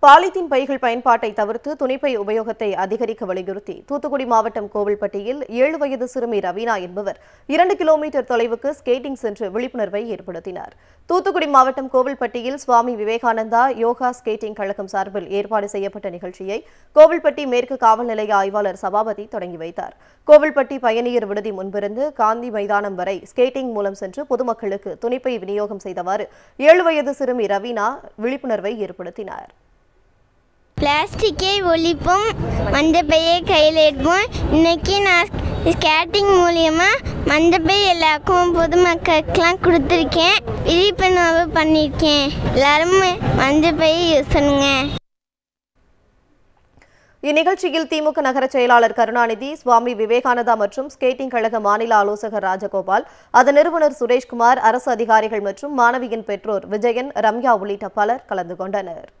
polythene பைகள் பயன்பாட்டை தவிர்த்து துணிப்பை உபயோகத்தை அதிகரிக்க வலியுறுத்தி தூத்துக்குடி மாவட்டம் கோவில்பட்டியில் ஏழு வயது சிறுமி ரவீனா என்பவர் இரண்டு கிலோமீட்டர் தொலைவுக்கு ஸ்கேட்டிங் சென்று விழிப்புணர்வை ஏற்படுத்தினார் தூத்துக்குடி மாவட்டம் கோவில்பட்டியில் சுவாமி விவேகானந்தா யோகா ஸ்கேட்டிங் கழகம் சார்பில் ஏற்பாடு செய்யப்பட்ட நிகழ்ச்சியை கோவில்பட்டி மேற்கு காவல் நிலைய ஆய்வாளர் சபாபதி தொடங்கி வைத்தார் கோவில்பட்டி பயணியர் விடுதி முன்பிருந்து காந்தி மைதானம் வரை ஸ்கேட்டிங் மூலம் சென்று பொதுமக்களுக்கு துணிப்பை விநியோகம் செய்தவாறு ஏழு வயது சிறுமி ரவீனா விழிப்புணர்வை ஏற்படுத்தினார் பிளாஸ்டிக்கை ஒழிப்போம் மஞ்சப்பையை கையில் எடுப்போம் இன்னைக்கு நான் ஸ்கேட்டிங் மூலியமாக மஞ்சப்பை எல்லாருக்கும் பொதுமக்களுக்கெல்லாம் கொடுத்துருக்கேன் விழிப்புணர்வு பண்ணியிருக்கேன் எல்லாரும் மஞ்சப்பையை யூஸ் பண்ணுங்க இந்நிகழ்ச்சியில் திமுக நகர செயலாளர் கருணாநிதி சுவாமி விவேகானந்தா மற்றும் ஸ்கேட்டிங் கழக மாநில ஆலோசகர் ராஜகோபால் அதன் நிறுவனர் சுரேஷ்குமார் அரசு அதிகாரிகள் மற்றும் மாணவியின் பெற்றோர் விஜயன் ரம்யா உள்ளிட்ட பலர் கலந்து கொண்டனர்